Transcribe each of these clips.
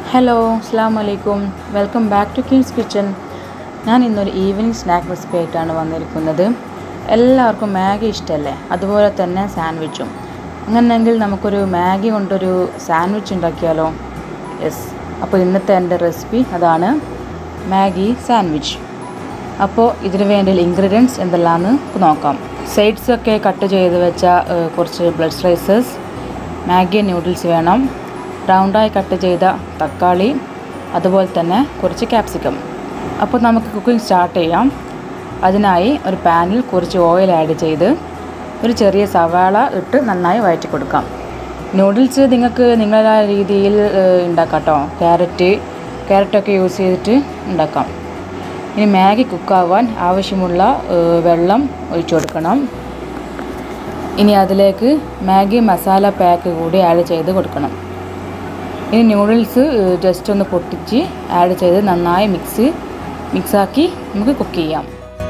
hello അസ്സാം വലൈക്കും welcome back to Kings Kitchen ഞാൻ ഇന്നൊരു ഈവനിങ് സ്നാക്ക് റെസിപ്പി ആയിട്ടാണ് വന്നിരിക്കുന്നത് എല്ലാവർക്കും മാഗി ഇഷ്ടമല്ലേ അതുപോലെ തന്നെ സാൻഡ്വിച്ചും അങ്ങനെയെങ്കിൽ നമുക്കൊരു മാഗി കൊണ്ടൊരു സാൻഡ്വിച്ച് ഉണ്ടാക്കിയാലോ യെസ് അപ്പോൾ ഇന്നത്തെ എൻ്റെ റെസിപ്പി അതാണ് മാഗി സാൻഡ്വിച്ച് അപ്പോൾ ഇതിന് വേണ്ട ഇൻഗ്രീഡിയൻസ് എന്തെല്ലാമെന്ന് നോക്കാം സൈഡ്സ് ഒക്കെ കട്ട് ചെയ്ത് വെച്ച ഏഹ്, കുറച്ച് ബ്ലഡ് സ്ലൈസസ് മാഗി നൂഡിൽസ് വേണം റൗണ്ടായി കട്ട് ചെയ്ത തക്കാളി അതുപോലെ തന്നെ കുറച്ച് ക്യാപ്സിക്കം അപ്പോൾ നമുക്ക് കുക്കിംഗ് സ്റ്റാർട്ട് ചെയ്യാം അതിനായി ഒരു പാനിൽ കുറച്ച് ഓയിൽ ആഡ് ചെയ്ത് ഒരു ചെറിയ സവാള ഇട്ട് നന്നായി വഴറ്റി കൊടുക്കാം നൂഡിൽസ് നിങ്ങൾക്ക് നിങ്ങളുടെ രീതിയിൽ ഏഹ്, ഉണ്ടാക്കാം കേട്ടോ ക്യാരറ്റ് ക്യാരറ്റൊക്കെ യൂസ് ചെയ്തിട്ട് ഉണ്ടാക്കാം ഇനി മാഗി കുക്കാവാൻ ആവശ്യമുള്ള ഏഹ്, വെള്ളം ഒഴിച്ചു കൊടുക്കണം ഇനി അതിലേക്ക് മാഗി മസാല പാക്ക് കൂടി ആഡ് ചെയ്ത് കൊടുക്കണം ഇനി നൂഡിൽസ് ജസ്റ്റ് ഒന്ന് പൊട്ടിച്ച് ആഡ് ചെയ്ത് നന്നായി മിക്സ് മിക്സാക്കി നമുക്ക് കുക്ക് ചെയ്യാം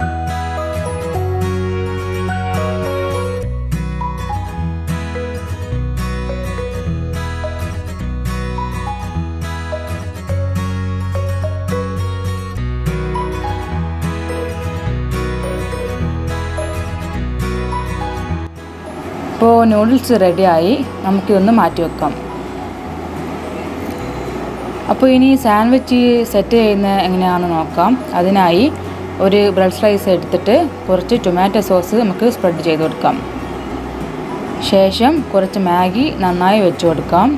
ഇപ്പോൾ നൂഡിൽസ് റെഡിയായി നമുക്കിതൊന്ന് മാറ്റി വെക്കാം അപ്പോൾ ഇനി സാൻഡ്വിച്ച് സെറ്റ് ചെയ്യുന്ന എങ്ങനെയാണെന്ന് നോക്കാം അതിനായി ഒരു ബ്രെഡ് സ്ലൈസ് എടുത്തിട്ട് കുറച്ച് ടൊമാറ്റോ സോസ് നമുക്ക് സ്പ്രെഡ് ചെയ്ത് കൊടുക്കാം ശേഷം കുറച്ച് മാഗി നന്നായി വെച്ച് കൊടുക്കാം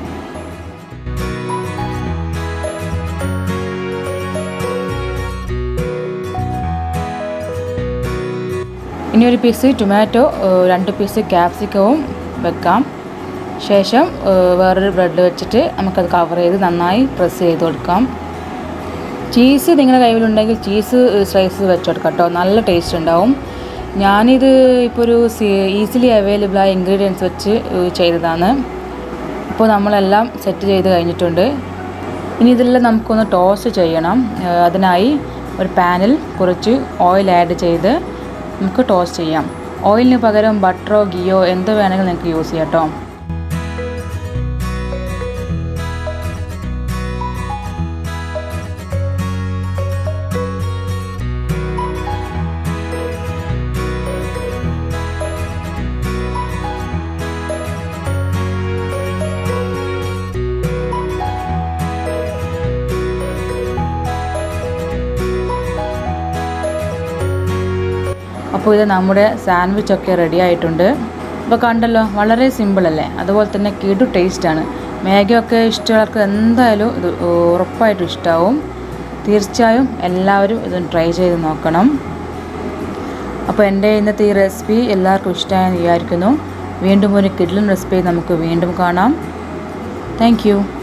ഇനി ഒരു പീസ് ടൊമാറ്റോ ഏഹ്, രണ്ട് പീസ് ക്യാപ്സിക്കവും വെക്കാം ശേഷം ഏഹ്, വേറൊരു ബ്രെഡ് വെച്ചിട്ട് നമുക്കത് കവർ ചെയ്ത് നന്നായി പ്രസ് ചെയ്ത് കൊടുക്കാം ചീസ് നിങ്ങളുടെ കയ്യിലുണ്ടെങ്കിൽ ചീസ് സ്ലൈസ് വെച്ച് കൊടുക്കാം കേട്ടോ നല്ല ടേസ്റ്റ് ഉണ്ടാവും ഞാനിത് ഇപ്പോൾ ഒരു ഈസിലി അവൈലബിൾ ആയ ഇൻഗ്രീഡിയൻസ് വെച്ച് ഏഹ്, ചെയ്തതാണ് ഇപ്പോൾ നമ്മളെല്ലാം സെറ്റ് ചെയ്ത് കഴിഞ്ഞിട്ടുണ്ട് ഇനി ഇതെല്ലാം നമുക്കൊന്ന് ടോസ്റ്റ് ചെയ്യണം ഏഹ്, അതിനായി ഒരു പാനിൽ കുറച്ച് ഓയിൽ ആഡ് ചെയ്ത് നമുക്ക് ടോസ്റ്റ് ചെയ്യാം ഓയിലിന് പകരം ബട്ടറോ ഗിയോ എന്ത് വേണമെങ്കിലും നിങ്ങൾക്ക് യൂസ് ചെയ്യാം കേട്ടോ അപ്പോൾ ഇത് നമ്മുടെ സാൻഡ്വിച്ച് ഒക്കെ റെഡി ആയിട്ടുണ്ട് അപ്പോൾ കണ്ടല്ലോ വളരെ സിമ്പിൾ അല്ലേ അതുപോലെ തന്നെ കിടു ടേസ്റ്റാണ് മാഗിയൊക്കെ ഇഷ്ടമുള്ളവർക്ക് എന്തായാലും ഇത് ഉറപ്പായിട്ടും ഇഷ്ടമാവും തീർച്ചയായും എല്ലാവരും ഇത് ട്രൈ ചെയ്ത് നോക്കണം അപ്പോൾ എൻ്റെ ഇന്നത്തെ ഈ റെസിപ്പി എല്ലാവർക്കും ഇഷ്ടമായെന്ന് വിചാരിക്കുന്നു വീണ്ടും ഒരു കിഡ്ലൻ റെസിപ്പി നമുക്ക് വീണ്ടും കാണാം താങ്ക്